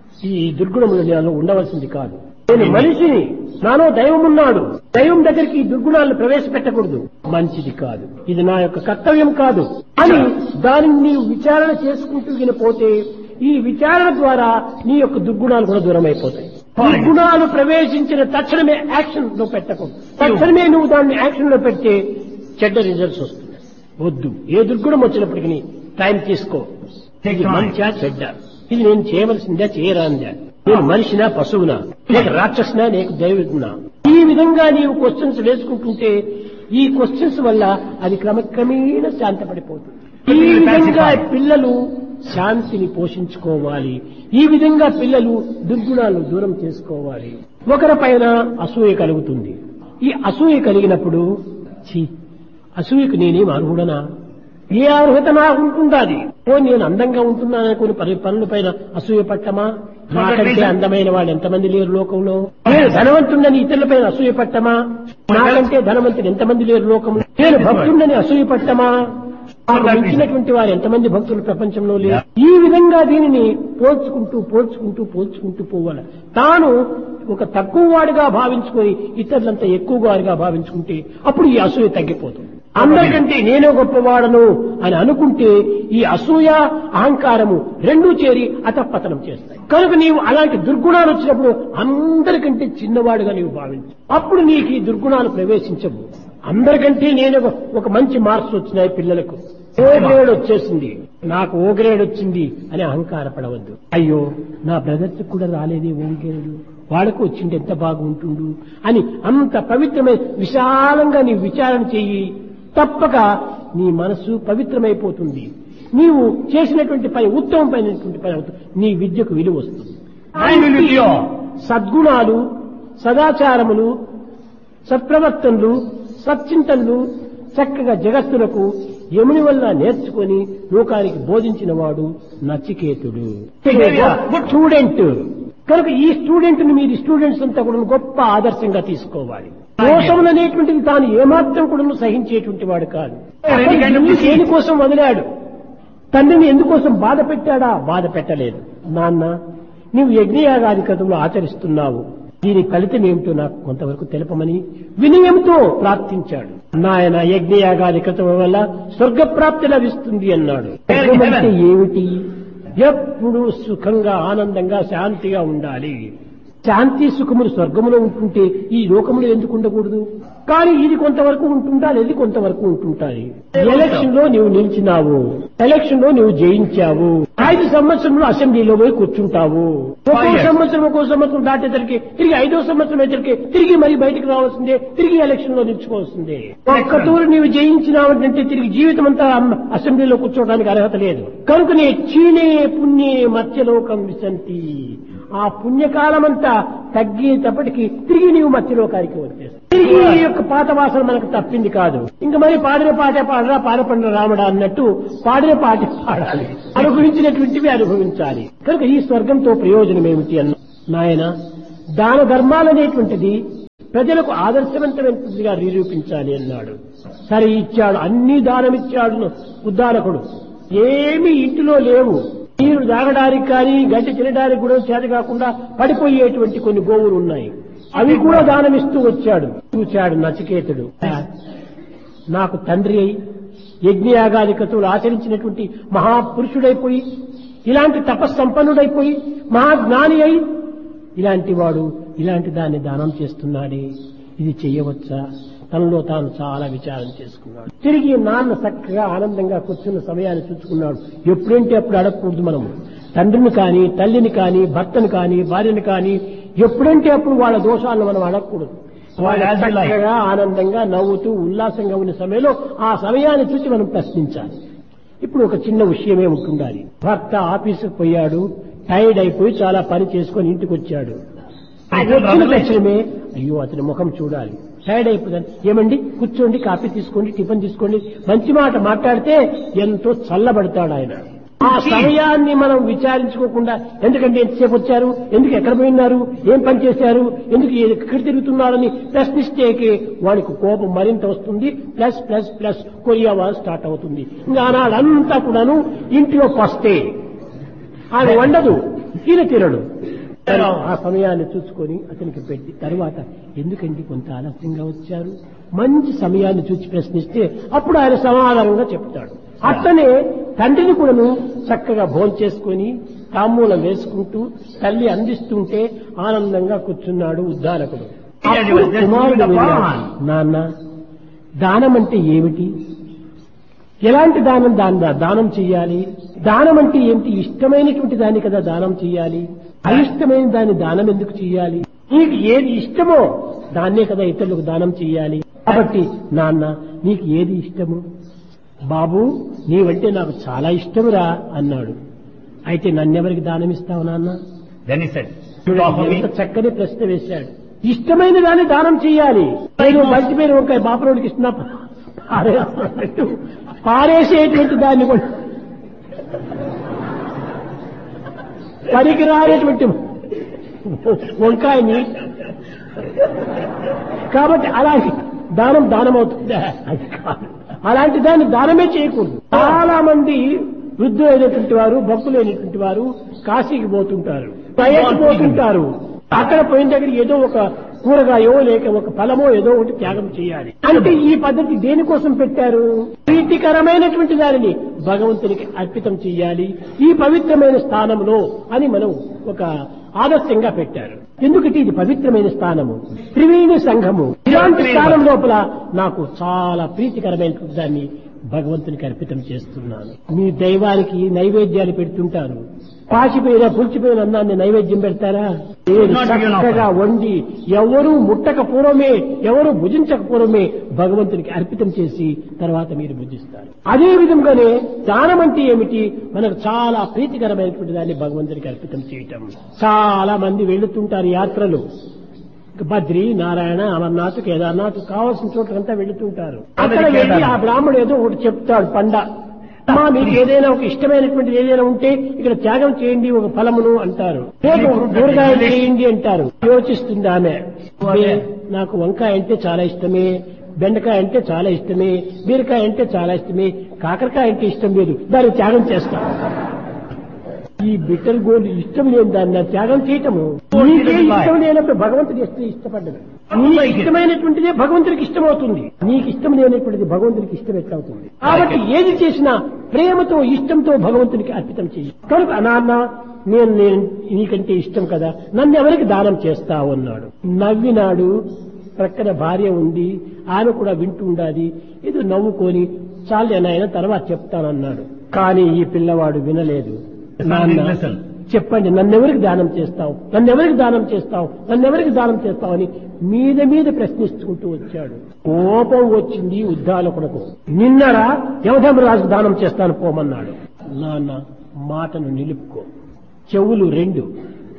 ఈ దుర్గుణములు నాలో ఉండవలసింది కాదు నేను మనిషిని నాలో దైవం ఉన్నాడు దైవం దగ్గరికి ఈ దుర్గుణాలను ప్రవేశపెట్టకూడదు మంచిది కాదు ఇది నా యొక్క కర్తవ్యం కాదు అని దానిని నీవు విచారణ చేసుకుంటూ గిన పోతే ఈ విచారణ ద్వారా నీ యొక్క దుర్గుణాలు కూడా దూరం అయిపోతాయి దుర్గుణాలు ప్రవేశించిన తక్షణమే యాక్షన్ లో పెట్టకూడదు తక్షణమే నువ్వు దాన్ని యాక్షన్ లో పెడితే చెడ్డ రిజల్ట్స్ వస్తున్నాయి వద్దు ఏ దుర్గుణం వచ్చినప్పటికీ టైం తీసుకో ఇది మంచా చెడ్డ ఇది నేను చేయవలసిందా చేయరాందా నేను మనిషినా పశువునా లేక రాక్షసునా లేక దైవజ్ఞనా ఈ విధంగా నీవు క్వశ్చన్స్ వేసుకుంటుంటే ఈ క్వశ్చన్స్ వల్ల అది క్రమక్రమేణా శాంతపడిపోతుంది ఈ విధంగా పిల్లలు శాంతిని పోషించుకోవాలి ఈ విధంగా పిల్లలు దుర్గుణాలను దూరం చేసుకోవాలి ఒకరి పైన అసూయ కలుగుతుంది ఈ అసూయ కలిగినప్పుడు ఛీ అసూయకు నేనేం అర్హుడనా ఏ అర్హత నాకు ఉంటుందాది ఓ నేను అందంగా ఉంటున్నాను కొన్ని పని పనుల పైన అసూయ పట్టమా నాకంటే అందమైన వాళ్ళు ఎంతమంది లేరు లోకంలో నేను ధనవంతుడని ఇతరుల పైన అసూయ పట్టమా నాకంటే ధనవంతుడు ఎంతమంది లేరు లోకంలో నేను భక్తుడని అసూయ పట్టమా నాకు మించినటువంటి వారు ఎంతమంది భక్తులు ప్రపంచంలో లేరు ఈ విధంగా దీనిని పోల్చుకుంటూ పోల్చుకుంటూ పోల్చుకుంటూ పోవాలి తాను ఒక తక్కువ వాడిగా భావించుకొని ఇతరులంతా ఎక్కువ వాడిగా భావించుకుంటే అప్పుడు ఈ అసూయ తగ్గిపోతుంది అందరికంటే నేనే గొప్పవాడను అని అనుకుంటే ఈ అసూయ అహంకారము రెండూ చేరి అతపతనం చేస్తాయి కనుక నీవు అలాంటి దుర్గుణాలు వచ్చినప్పుడు అందరికంటే చిన్నవాడుగా నీవు భావించు అప్పుడు నీకు ఈ దుర్గుణాలు ప్రవేశించవు అందరికంటే నేను ఒక- ఒక మంచి మార్క్స్ వచ్చినాయి పిల్లలకు ఓ గ్రేడ్ వచ్చేసింది నాకు ఓ గ్రేడ్ వచ్చింది అని అహంకారపడవద్దు అయ్యో నా బ్రదర్స్ కూడా రాలేదే ఓ గ్రేడ్ వాళ్ళకు వచ్చింది ఎంత బాగుంటుండు అని అంత పవిత్రమైన విశాలంగా నీ విచారణ చెయ్యి తప్పక నీ మనసు పవిత్రమైపోతుంది నీవు చేసినటువంటి పని ఉత్తమమైనటువంటి పని అవుతుంది నీ విద్యకు విలువ వస్తుంది Mind will be pure. సద్గుణాలు సదాచారములు సత్ప్రవర్తనలు సచ్చింతనలు చక్కగా జగత్తులకు యముని వల్ల నేర్చుకొని లోకానికి బోధించిన వాడు నచికేతుడు స్టూడెంట్ కనుక ఈ స్టూడెంట్ ని మీరు స్టూడెంట్స్ అంతా కూడా గొప్ప ఆదర్శంగా తీసుకోవాలి దోషములు అనేటువంటిది తాను ఏమాత్రం కూడా సహించేటువంటి వాడు కాదు అసలు ఇల్లు దేనికోసం వదిలాడు తండ్రిని ఎందుకోసం బాధ పెట్టాడా బాధ పెట్టలేదు నాన్న నీవు యజ్ఞయాగాది కథలు ఆచరిస్తున్నావు దీని ఫలితం ఏమిటో నాకు కొంతవరకు తెలపమని వినయంతో ప్రార్థించాడు నాయన యజ్ఞయాగాది కథల వల్ల స్వర్గప్రాప్తి లభిస్తుంది అన్నాడు స్వర్గం అంటే ఏమిటి ఎప్పుడు సుఖంగా ఆనందంగా శాంతిగా ఉండాలి శాంతి సుఖములు స్వర్గములో ఉంటుంటే ఈ లోకములో ఎందుకు ఉండకూడదు కానీ ఇది కొంతవరకు ఉంటుందా లేదు కొంతవరకు ఉంటుంటాయి ఎలక్షన్ లో నువ్వు నిలిచినావు ఎలక్షన్ లో నువ్వు జయించావు ఐదు సంవత్సరంలో అసెంబ్లీలో పోయి కూర్చుంటావు ఒక్కో సంవత్సరం ఒక్కో సంవత్సరం దాటేసరికి తిరిగి ఐదో సంవత్సరం వచ్చరికి తిరిగి మరి బయటకు రావాల్సిందే తిరిగి ఎలక్షన్ లో నిలుచుకోవాల్సిందే ఒక్క తూరు నీవు జయించినావంటే తిరిగి జీవితం అంతా అమ్మ- అసెంబ్లీలో కూర్చోవడానికి అర్హత లేదు కనుకనే చీనే పుణ్యే మత్స్యలోకం విశంతి ఆ పుణ్యకాలమంతా తగ్గేటప్పటికి తిరిగి నీవు మధ్యలోకానికి వచ్చేస్తావు తిరిగి ఈ యొక్క పాత వాసన మనకు తప్పింది కాదు ఇంక మరి పాడిన పాటే పాడరా పాడపండ్ర రామడా అన్నట్టు పాడిన పాటే పాడాలి అనుభవించినటువంటివి అనుభవించాలి కనుక ఈ స్వర్గంతో ప్రయోజనం ఏమిటి అన్న నాయన దాన ధర్మాలనేటువంటిది ప్రజలకు ఆదర్శవంతమైనదిగా నిరూపించాలి అన్నాడు సరే ఇచ్చాడు అన్ని దానమిచ్చాడు ఉద్దాలకుడు ఏమి ఇంటిలో లేవు నీరు తాగడానికి కానీ గడ్డి తినడానికి కూడా చేత కాకుండా పడిపోయేటువంటి కొన్ని గోవులు ఉన్నాయి అవి కూడా దానమిస్తూ వచ్చాడు చూచాడు నచికేతుడు నాకు తండ్రి అయి యజ్ఞయాగాదికతులు ఆచరించినటువంటి మహాపురుషుడైపోయి ఇలాంటి తపస్సంపన్నుడైపోయి మహాజ్ఞాని అయి ఇలాంటి వాడు ఇలాంటి దాన్ని దానం చేస్తున్నాడే ఇది చెయ్యవచ్చా తనలో తాను చాలా విచారం చేసుకున్నాడు తిరిగి నాన్న చక్కగా ఆనందంగా కూర్చున్న సమయాన్ని చూసుకున్నాడు ఎప్పుడంటే అప్పుడు అడగకూడదు మనము తండ్రిని కానీ తల్లిని కానీ భర్తను కానీ భార్యని కానీ ఎప్పుడంటే అప్పుడు వాళ్ళ దోషాలను మనం అడగకూడదు వాళ్ళు As we like. చక్కగా ఆనందంగా నవ్వుతూ ఉల్లాసంగా ఉన్న సమయంలో ఆ సమయాన్ని చూసి మనం ప్రశ్నించాలి ఇప్పుడు ఒక చిన్న విషయమే ఉంటుండాలి భర్త ఆఫీసుకు పోయాడు టైర్డ్ అయిపోయి చాలా పని చేసుకొని ఇంటికి వచ్చాడు అయితే వచ్చిన రాములే. తక్షణమే అయ్యో అతని ముఖం చూడాలి టైర్డ్ అయిపోతాను ఏమండి కూర్చోండి కాఫీ తీసుకోండి టిఫిన్ తీసుకోండి మంచి మాట మాట్లాడితే ఎంతో చల్లబడతాడు ఆయన ఆ సమయాన్ని మనం విచారించుకోకుండా ఎందుకంటే ఎంతసేపు వచ్చారు ఎందుకు ఎక్కడ పోయినారు ఏం పని చేశారు ఎందుకు ఎక్కడ తిరుగుతున్నారని ప్రశ్నిస్తేకి వాడికి కోపం మరింత వస్తుంది plus plus plus Korea war start అవుతుంది ఇంకా ఆనాడంతా కూడాను ఇంట్లో పస్తే ఆయన వండదు ఈయన తినడు ఆ సమయాన్ని చూసుకొని అతనికి పెట్టి తర్వాత ఎందుకండి కొంత ఆలస్యంగా వచ్చారు మంచి సమయాన్ని చూసి ప్రశ్నిస్తే అప్పుడు ఆయన సమాధానంగా చెప్తాడు అట్లనే తండ్రిని కూడాను చక్కగా భోజనం చేసుకొని తాంబూలం వేసుకుంటూ తల్లి అందిస్తుంటే ఆనందంగా కూర్చున్నాడు ఉద్దాలకుడు అప్పుడు కుమారుడు విన్నాడు, నాన్న దానం అంటే ఏమిటి ఎలాంటి దానం దాన దానం చెయ్యాలి దానం అంటే ఏంటి ఇష్టమైనటువంటి దాన్ని కదా దానం చెయ్యాలి అయిష్టమైన దాన్ని దానం ఎందుకు చెయ్యాలి నీకు ఏది ఇష్టమో దాన్నే కదా ఇతరులకు దానం చెయ్యాలి కాబట్టి నాన్న నీకు ఏది ఇష్టము బాబు నీవంటే నాకు చాలా ఇష్టమురా అన్నాడు అయితే నన్నెవరికి దానం ఇస్తావు నాన్న Then he said, "You offer me ఎంత చక్కని ప్రశ్న వేశాడు ఇష్టమైన దాన్ని దానం చేయాలి నేను మంచి పేరు ఒక బాపరోడికి ఇస్తున్నా పారేస్తున్నట్టు పారేసేటువంటి దాన్ని కూడా పనికి రానేటువంటి వంకాయని కాబట్టి అలాంటి దానం దానం అవుతుందా అది కాదు అలాంటి దాన్ని దానమే చేయకూడదు చాలా మంది వృద్ధులైనటువంటి వారు భక్తులైనటువంటి వారు కాశీకి పోతుంటారు బయటకు పోతుంటారు అక్కడ పోయిన దగ్గర ఏదో ఒక కూరగాయో లేక ఒక ఫలమో ఏదో ఒకటి త్యాగం చేయాలి అంటే ఈ పద్ధతి దేనికోసం పెట్టారు ప్రీతికరమైనటువంటి దానిని భగవంతునికి అర్పితం చేయాలి ఈ పవిత్రమైన స్థానంలో అని మనం ఒక ఆదర్శంగా పెట్టారు ఎందుకంటే ఇది పవిత్రమైన స్థానము త్రివేణి సంఘము ఇలాంటి స్థానం లోపల నాకు చాలా ప్రీతికరమైనటువంటి దాన్ని భగవంతునికి అర్పితం చేస్తున్నాను మీ దైవానికి నైవేద్యాలు పెడుతుంటారు పాచిపోయిన పులిచిపోయిన అన్నాన్ని నైవేద్యం పెడతారా లేదు, Not given చక్కగా వండి ఎవరు ముట్టక పూర్వమే ఎవరు భుజించక పూర్వమే భగవంతునికి అర్పితం చేసి తర్వాత మీరు భుజిస్తారు అదే విధంగానే దానం అంటే ఏమిటి మనకు చాలా ప్రీతికరమైనటువంటి దాన్ని భగవంతునికి అర్పితం చేయటం చాలా మంది వెళుతుంటారు యాత్రలు బద్రి నారాయణ అమర్నాథ్ కేదార్నాథ్ కావాల్సిన చోట్లంతా వెళుతుంటారు అక్కడ వెళ్ళి ఆ బ్రాహ్మడు ఏదో ఒకటి చెప్తాడు పండ అమ్మా మీకు ఏదైనా ఒక ఇష్టమైనటువంటిది ఏదైనా ఉంటే ఇక్కడ త్యాగం చేయండి ఒక ఫలమును అంటారు లేక ఒక కూరగాయ చేయండి అంటారు యోచిస్తుంది ఆమె "అబ్బే, నాకు వంకాయ అంటే చాలా ఇష్టమే బెండకాయ అంటే చాలా ఇష్టమే బీరకాయ అంటే చాలా ఇష్టమే కాకరకాయ అంటే ఇష్టం లేదు దాన్ని త్యాగం చేస్తాను ఈ బిట్టర్ గోల్డ్ ఇష్టం లేని దాన్ని నా త్యాగం చేయటము నీకే ఇష్టం లేనప్పుడు భగవంతుడి ఇష్టం ఇష్టపడ్డదు నీకు ఇష్టమైనటువంటిదే భగవంతుడికి ఇష్టమవుతుంది నీకు ఇష్టం లేనటువంటిది భగవంతుడికి ఇష్టం ఎట్లవుతుంది కాబట్టి ఏది చేసినా ప్రేమతో ఇష్టంతో భగవంతునికి అర్పితం చెయ్యి కనుక నాన్న నేను నేను నీకంటే ఇష్టం కదా నన్ను ఎవరికి దానం చేస్తావు అన్నాడు నవ్వినాడు ప్రక్కన భార్య ఉంది ఆమె కూడా వింటూ ఉండాలి ఏదో నవ్వుకొని చాలు నాయన తర్వాత చెప్తానన్నాడు కానీ ఈ పిల్లవాడు వినలేదు నాన్న Listen. చెప్పండి నన్నెవరికి దానం చేస్తావు నన్నెవరికి దానం చేస్తావు నన్నెవరికి దానం చేస్తావు అని మీద మీద ప్రశ్నించుకుంటూ వచ్చాడు కోపం వచ్చింది ఉద్దాలకునకు నిన్నరా యమధర్మరాజుకు దానం చేస్తాను పోమన్నాడు నాన్న మాటను నిలుపుకో చెవులు రెండు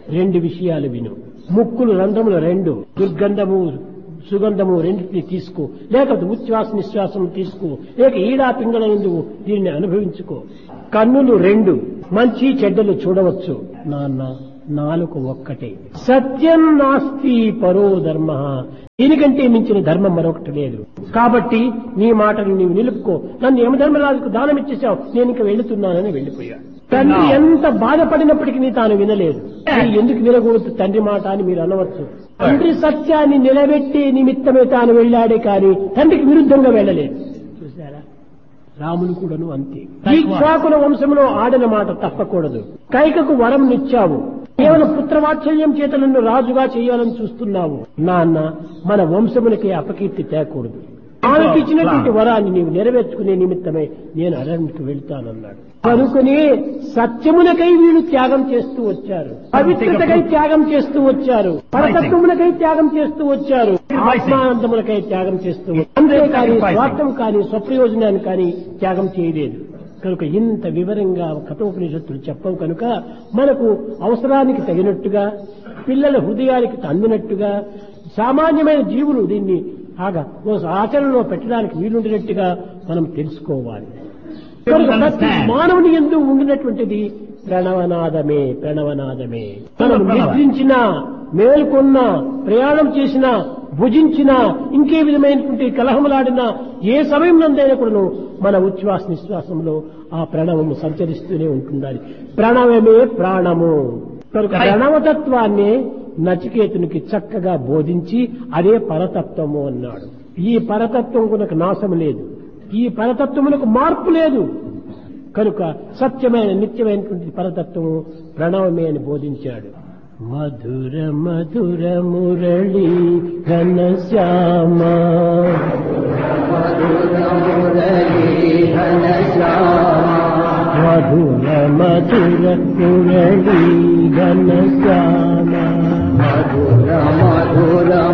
రెండు విషయాలు విను ముక్కులు రంధ్రములు రెండు దుర్గంధము సుగంధము రెండింటిని తీసుకో లేకపోతే ఉచ్ఛ్వాస నిశ్వాసం తీసుకో లేక ఈడా పింగళ ఎందుకు దీన్ని అనుభవించుకో కన్నులు రెండు మంచి చెడ్డలు చూడవచ్చు నాన్న నాలుగు ఒక్కటే సత్యం నాస్తి పరో ధర్మ దీనికంటే మించిన ధర్మం మరొకటి లేదు కాబట్టి నీ మాటలు నీవు నిలుపుకో నన్ను యమధర్మరాజుకు దానం ఇచ్చేసావు నేను ఇంకా వెళుతున్నానని వెళ్ళిపోయాడు తండ్రి ఎంత బాధపడినప్పటికీ తాను వినలేదు మీరు ఎందుకు వినకూడదు తండ్రి మాట అని మీరు అనవచ్చు తండ్రి సత్యాన్ని నిలబెట్టి నిమిత్తమే తాను వెళ్ళాడే కానీ తండ్రికి విరుద్ధంగా వెళ్ళలేదు చూసారా రాములు కూడాను అంతే దీక్షాకుల వంశంలో ఆడిన మాట తప్పకూడదు కైకకు వరం నిచ్చావు కేవలం పుత్రవాత్సల్యం చేత నన్ను రాజుగా చేయాలని చూస్తున్నావు నాన్న మన వంశములకి అపకీర్తి తేకూడదు ఆమెకి ఇచ్చినటువంటి వరాన్ని నీవు నెరవేర్చుకునే నిమిత్తమే నేను అరణ్యకు వెళ్తానన్నాడు కనుకనే సత్యమునకై వీళ్ళు త్యాగం చేస్తూ వచ్చారు పవిత్రతకై త్యాగం చేస్తూ వచ్చారు పరతత్వములకై త్యాగం చేస్తూ వచ్చారు ఆత్మానందములకై త్యాగం చేస్తూ వచ్చారు. అంతేకాని స్వార్థం కానీ స్వప్రయోజనాన్ని కానీ త్యాగం చేయలేదు కనుక ఇంత వివరంగా కఠోపనిషత్తులు చెప్పవు కనుక మనకు అవసరానికి తగినట్టుగా పిల్లల హృదయానికి అందినట్టుగా సామాన్యమైన జీవులు దీన్ని ఆగా ఓ ఆచరణలో పెట్టడానికి వీలుండినట్టుగా మనం తెలుసుకోవాలి కనుక ప్రతి మానవుని ఎందు ఉండినటువంటిది ప్రణవనాదమే ప్రణవనాదమే మనం నిద్రించిన మేల్కొన్న ప్రయాణం చేసిన భుజించిన ఇంకే విధమైనటువంటి కలహములాడినా ఏ సమయం నందైనా కూడాను మన ఉచ్ఛ్వాస నిశ్వాసంలో ఆ ప్రణవము సంచరిస్తూనే ఉంటుండాలి ప్రణవమే ప్రాణము కనుక ప్రణవతత్వాన్ని నచికేతునికి చక్కగా బోధించి అదే పరతత్వము అన్నాడు ఈ పరతత్వం కొనకు నాశం లేదు ఈ పరతత్వమునకు మార్పు లేదు కనుక సత్యమైన నిత్యమైనటువంటి పరతత్వము ప్రణవమే అని బోధించాడు మధుర మధుర మురళి ఘనశ్యామ మధుర మధుర మురళి ఘనశ్యామ మధుర మధుర